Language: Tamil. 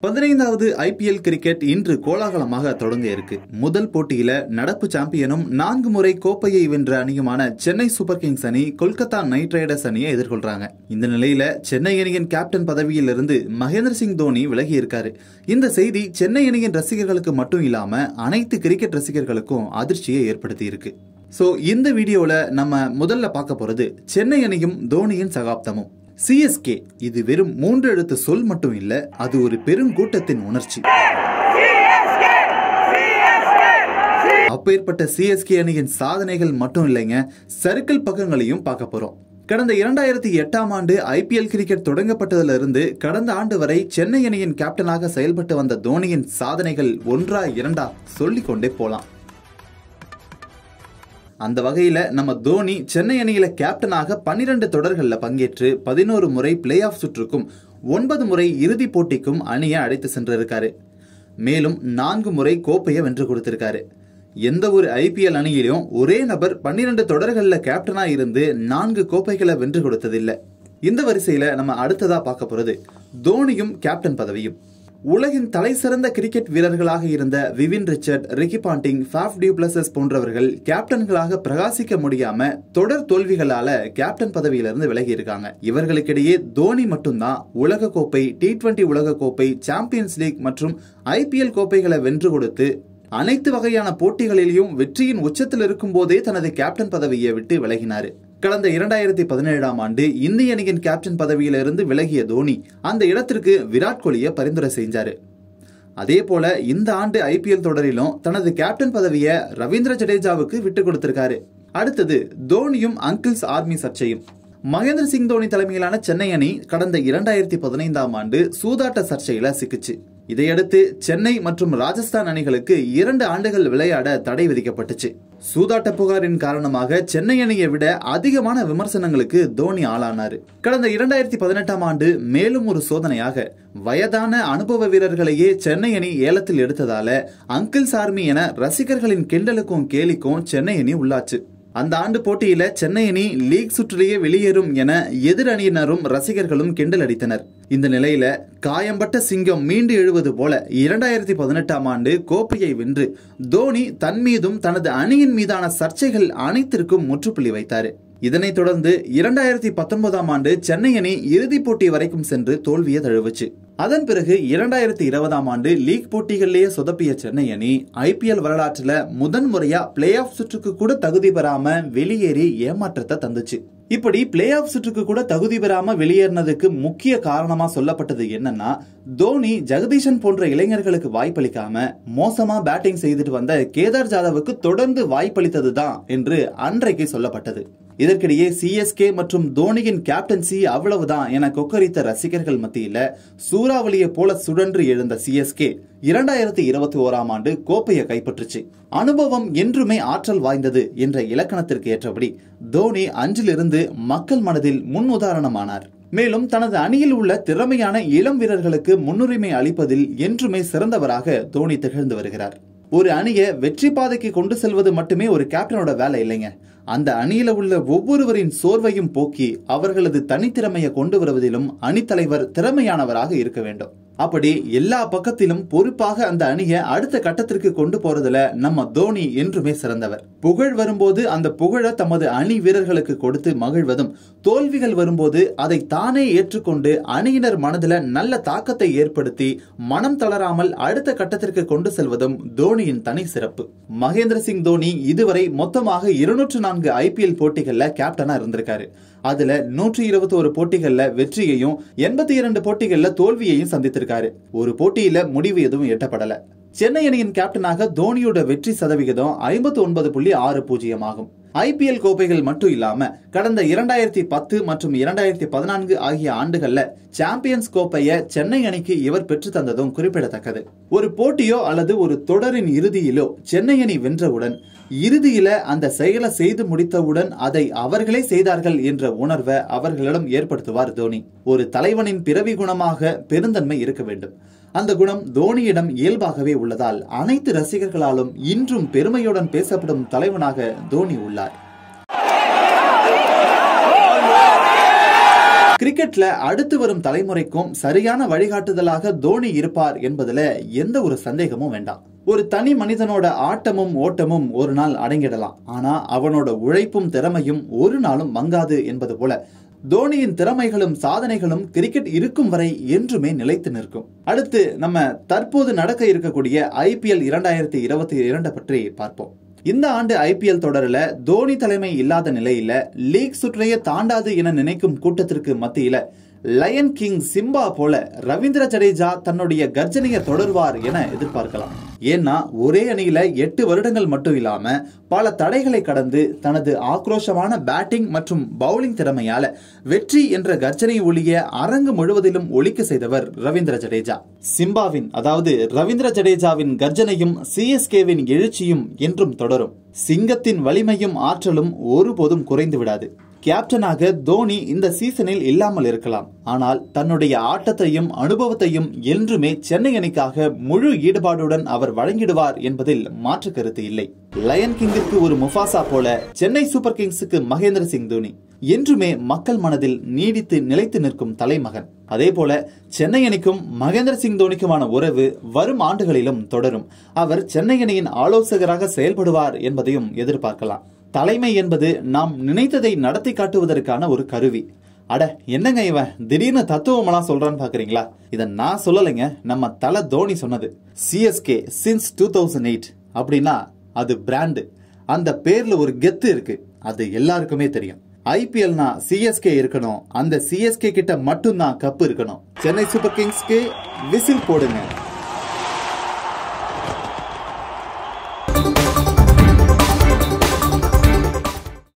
பதினைந்தாவது ஐபிஎல் கிரிக்கெட் இன்று கோலாகலமாக தொடங்க இருக்கு முதல் போட்டியில நடப்பு சாம்பியனும் நான்கு முறை கோப்பையை வென்ற அணியுமான சென்னை சூப்பர் கிங்ஸ் அணி கொல்கத்தா நைட் ரைடர்ஸ் அணியை எதிர்கொள்றாங்க இந்த நிலையில சென்னை அணியின் கேப்டன் பதவியிலிருந்து மகேந்திர சிங் தோனி விலகி இருக்காரு இந்த செய்தி சென்னை அணியின் ரசிகர்களுக்கு மட்டும் இல்லாம அனைத்து கிரிக்கெட் ரசிகர்களுக்கும் அதிர்ச்சியை ஏற்படுத்தி இருக்கு சோ இந்த வீடியோல நம்ம முதல்ல பார்க்க போறது சென்னை அணியும் தோனியின் சகாப்தமும் சிஎஸ்கே இது வெறும் மூன்று எழுத்து சொல் மட்டும் இல்ல அது ஒரு பெருங்கூட்டத்தின் உணர்ச்சி அப்பேற்பட்ட சிஎஸ்கே அணியின் சாதனைகள் மட்டும் இல்லைங்க சர்க்கிள் பக்கங்களையும் பார்க்க போறோம் கடந்த இரண்டாயிரத்தி எட்டாம் ஆண்டு ஐபிஎல் கிரிக்கெட் தொடங்கப்பட்டதிலிருந்து கடந்த ஆண்டு வரை சென்னை அணியின் கேப்டனாக செயல்பட்டு வந்த தோனியின் சாதனைகள் ஒன்றா இரண்டா சொல்லிக் கொண்டே போலாம் அந்த வகையில நம்ம தோனி சென்னை அணியில கேப்டனாக பன்னிரண்டு தொடர்கள்ல பங்கேற்று பதினோரு முறை பிளே ஆஃப் சுற்றுக்கும் ஒன்பது முறை இறுதிப் போட்டிக்கும் அணியை அழைத்து சென்றிருக்காரு மேலும் நான்கு முறை கோப்பையை வென்று கொடுத்திருக்காரு எந்த ஒரு ஐபிஎல் அணியிலும் ஒரே நபர் பன்னிரண்டு தொடர்கள்ல கேப்டனா இருந்து நான்கு கோப்பைகளை வென்று கொடுத்ததில்லை இந்த வரிசையில நம்ம அடுத்ததா பார்க்க போறது தோனியும் கேப்டன் பதவியும் உலகின் தலை சிறந்த கிரிக்கெட் வீரர்களாக இருந்த Vivian Richard Ricky Ponting Faf du Plessis போன்றவர்கள் கேப்டன்களாக பிரகாசிக்க முடியாம தொடர் தோல்விகளால கேப்டன் பதவியிலிருந்து விலகி இருக்காங்க இவர்களுக்கிடையே தோனி மட்டும்தான் உலக கோப்பை டி டுவெண்டி உலக கோப்பை சாம்பியன்ஸ் லீக் மற்றும் ஐபிஎல் கோப்பைகளை வென்று கொடுத்து அனைத்து வகையான போட்டிகளிலும் வெற்றியின் உச்சத்தில் இருக்கும் போதே தனது கேப்டன் பதவியை விட்டு விலகினார் கடந்த இரண்டாயிரத்தி பதினேழாம் ஆண்டு இந்திய அணியின் கேப்டன் பதவியிலிருந்து விலகிய தோனி அந்த இடத்திற்கு விராட் கோலியை பரிந்துரை செஞ்சாரு அதே போல இந்த ஆண்டு ஐபிஎல் தொடரிலும் தனது கேப்டன் பதவியை ரவீந்திர ஜடேஜாவுக்கு விட்டு கொடுத்திருக்காரு அடுத்தது தோனியும் அங்கிள்ஸ் ஆர்மி சர்ச்சையும் மகேந்திர சிங் தோனி தலைமையிலான சென்னை அணி கடந்த இரண்டாயிரத்தி பதினைந்தாம் ஆண்டு சூதாட்ட சர்ச்சையில சிக்கிச்சு இதையடுத்து சென்னை மற்றும் ராஜஸ்தான் அணிகளுக்கு இரண்டு ஆண்டுகள் விளையாட தடை விதிக்கப்பட்டுச்சு சூதாட்ட புகாரின் காரணமாக சென்னை அணியை விட அதிகமான விமர்சனங்களுக்கு தோனி ஆளானாரு கடந்த இரண்டாயிரத்தி பதினெட்டாம் ஆண்டு மேலும் ஒரு சோதனையாக வயதான அனுபவ வீரர்களையே சென்னை அணி ஏலத்தில் எடுத்ததால அங்கிள்ஸ் ஆர்மி என ரசிகர்களின் கிண்டலுக்கும் கேலிக்கும் சென்னை அணி உள்ளாச்சு அந்த ஆண்டு போட்டியில சென்னை அணி லீக் சுற்றிலேயே வெளியேறும் என எதிர் அணியினரும் ரசிகர்களும் கிண்டல் அடித்தனர் இந்த நிலையில காயம்பட்ட சிங்கம் மீண்டு எழுவது போல இரண்டாயிரத்தி பதினெட்டாம் ஆண்டு கோப்பையை வென்று தோனி தன் மீதும் தனது அணியின் மீதான சர்ச்சைகள் அனைத்திற்கும் முற்றுப்புள்ளி வைத்தார் இதனைத் தொடர்ந்து இரண்டாயிரத்தி பத்தொன்பதாம் ஆண்டு சென்னை அணி இறுதிப் போட்டி வரைக்கும் சென்று தோல்வியை தழுவுச்சு அதன் பிறகு இரண்டாயிரத்தி இருபதாம் ஆண்டு லீக் போட்டிகளிலேயே சொதப்பிய சென்னை அணி ஐபிஎல் வரலாற்றுல முதன் முறையா பிளே ஆஃப் சுற்றுக்கு கூட தகுதி பெறாம வெளியேறி ஏமாற்றத்தை தந்துச்சு இப்படி பிளே ஆஃப் சுற்றுக்கு கூட தகுதி பெறாம வெளியேறினதுக்கு முக்கிய காரணமா சொல்லப்பட்டது என்னன்னா தோனி ஜெகதீஷன் போன்ற இளைஞர்களுக்கு வாய்ப்பளிக்காம மோசமா பேட்டிங் செய்துட்டு வந்த கேதார் ஜாதவுக்கு தொடர்ந்து வாய்ப்பளித்ததுதான் என்று அன்றைக்கு சொல்லப்பட்டது இதற்கிடையே சிஎஸ்கே மற்றும் தோனியின் கேப்டன்சி அவ்வளவுதான் என கொக்கரித்த ரசிகர்கள் மத்தியில சூறாவளியை போல சுழன்று எழுந்த சிஎஸ்கே இரண்டாயிரத்தி இருபத்தி ஓராம் ஆண்டு கோப்பையை கைப்பற்றுச்சு அனுபவம் என்றுமே ஆற்றல் வாய்ந்தது என்ற இலக்கணத்திற்கு ஏற்றபடி தோனி அன்றிலிருந்து மக்கள் மனதில் முன் உதாரணமானார் மேலும் தனது அணியில் உள்ள திறமையான இளம் வீரர்களுக்கு முன்னுரிமை அளிப்பதில் என்றுமே சிறந்தவராக தோனி திகழ்ந்து வருகிறார் ஒரு அணியை வெற்றி பாதைக்கு கொண்டு செல்வது மட்டுமே ஒரு கேப்டனோட வேலை இல்லைங்க அந்த அணியில உள்ள ஒவ்வொருவரின் சோர்வையும் போக்கி அவர்களது தனித்திறமையை கொண்டு வருவதிலும் அணித்தலைவர் திறமையானவராக இருக்க வேண்டும் அப்படி எல்லா பக்கத்திலும் பொறுப்பாக அந்த அணியை அடுத்த கட்டத்திற்கு கொண்டு போறதுல நம்ம தோனி என்றுமே சிறந்தவர் புகழ் வரும்போது அந்த புகழை தமது அணி வீரர்களுக்கு கொடுத்து மகிழ்வதும் தோல்விகள் வரும்போது அதை தானே ஏற்றுக்கொண்டு அணியினர் மனதில் நல்ல தாக்கத்தை ஏற்படுத்தி மனம் தளராமல் அடுத்த கட்டத்திற்கு கொண்டு செல்வதும் தோனியின் தனி சிறப்பு மகேந்திர சிங் தோனி இதுவரை மொத்தமாக இருநூற்று நான்கு ஐபிஎல் போட்டிகள்ல கேப்டனா இருந்திருக்காரு அதுல நூற்றி இருபத்தி ஒரு போட்டிகள்ல வெற்றியையும் எண்பத்தி இரண்டு போட்டிகள்ல தோல்வியையும் சந்தித்திருக்காரு ஒரு போட்டியில முடிவு எதுவும் எட்டப்படல சென்னை அணியின் கேப்டனாக தோனியோட வெற்றி சதவிகிதம் ஐம்பத்தி ஒன்பது புள்ளி ஆறு பூஜ்ஜியம் ஆகும் ஐபிஎல் கோப்பைகள் மட்டும் இல்லாம கடந்த இரண்டாயிரத்தி பத்து மற்றும் இரண்டாயிரத்தி பதினான்கு ஆகிய ஆண்டுகள்ல சாம்பியன்ஸ் கோப்பைய சென்னை அணிக்கு இவர் பெற்று தந்ததும் குறிப்பிடத்தக்கது ஒரு போட்டியோ அல்லது ஒரு தொடரின் இறுதியிலோ சென்னை அணி வென்றவுடன் இறுதியில அந்த செயலை செய்து முடித்தவுடன் அதை அவர்களே செய்தார்கள் என்ற உணர்வை அவர்களிடம் ஏற்படுத்துவார் தோனி ஒரு தலைவனின் பிறவி குணமாக பெருந்தன்மை இருக்க வேண்டும் அந்த குணம் தோனியிடம் இயல்பாகவே உள்ளதால் அனைத்து ரசிகர்களாலும் இன்றும் பெருமையுடன் பேசப்படும் தலைவனாக தோனி உள்ளார் கிரிக்கெட்ல அடுத்து வரும் தலைமுறைக்கும் சரியான வழிகாட்டுதலாக தோனி இருப்பார் என்பதுல எந்த ஒரு சந்தேகமும் வேண்டாம் ஒரு தனி மனிதனோட ஆட்டமும் ஓட்டமும் ஒரு நாள் அடங்கிடலாம் ஆனா அவனோட உழைப்பும் திறமையும் ஒரு நாளும் மங்காது என்பது போல தோனியின் திறமைகளும் சாதனைகளும் கிரிக்கெட் இருக்கும் வரை என்றுமே நிலைத்து நிற்கும் அடுத்து நம்ம தற்போது நடக்க இருக்கக்கூடிய ஐபிஎல் இரண்டாயிரத்தி இருபத்தி இரண்டு பற்றி பார்ப்போம் இந்த ஆண்டு ஐபிஎல் தொடரில் தோனி தலைமை இல்லாத நிலையில லீக் சுற்றையே தாண்டாது என நினைக்கும் கூட்டத்திற்கு மத்தியில லயன் கிங் சிம்பா போல ரவீந்திர ஜடேஜா தன்னுடைய கர்ஜனையை தொடர்வார் என எதிர்பார்க்கலாம் ஏன்னா ஒரே அணியில எட்டு வருடங்கள் மட்டும் இல்லாம பல தடைகளை கடந்து தனது ஆக்ரோஷமான பேட்டிங் மற்றும் பவுலிங் திறமையால வெற்றி என்ற கர்ஜனை ஒளிய அரங்கு முழுவதிலும் ஒலிக்க செய்தவர் ரவீந்திர ஜடேஜா சிம்பாவின் அதாவது ரவீந்திர ஜடேஜாவின் கர்ஜனையும் சிஎஸ்கேவின் எழுச்சியும் என்றும் தொடரும் சிங்கத்தின் வலிமையும் ஆற்றலும் ஒருபோதும் குறைந்து விடாது கேப்டனாக தோனி இந்த சீசனில் இல்லாமல் இருக்கலாம் ஆனால் தன்னுடைய ஆட்டத்தையும் அனுபவத்தையும் என்றுமே சென்னை அணிக்காக முழு ஈடுபாடுடன் அவர் வழங்கிடுவார் என்பதில் மாற்று கருத்து இல்லை லயன் கிங்கிற்கு ஒரு முஃபாசா போல சென்னை சூப்பர் கிங்ஸுக்கு மகேந்திர சிங் தோனி என்றுமே மக்கள் மனதில் நீடித்து நிலைத்து நிற்கும் தலைமகன் அதே போல சென்னை அணிக்கும் மகேந்திர சிங் தோனிக்குமான உறவு வரும் ஆண்டுகளிலும் தொடரும் அவர் சென்னை அணியின் ஆலோசகராக செயல்படுவார் என்பதையும் எதிர்பார்க்கலாம் தலைமை என்பது நாம் நினைத்ததை நடத்தி காட்டுவதற்கான ஒரு கருவி அட என்னங்க இவன் திடீர்னு தத்துவமெல்லாம் சொல்றான்னு பாக்குறீங்களா இதை நான் சொல்லலைங்க நம்ம தல தோனி சொன்னது CSK since two thousand eight அப்படின்னா அது பிராண்டு அந்த பேர்ல ஒரு கெத்து இருக்கு அது எல்லாருக்குமே தெரியும் ஐபிஎல்னா சிஎஸ்கே இருக்கணும் அந்த சிஎஸ்கே கிட்ட மட்டும்தான் கப் இருக்கணும் சென்னை சூப்பர் கிங்ஸ்க்கு விசில் போடுங்க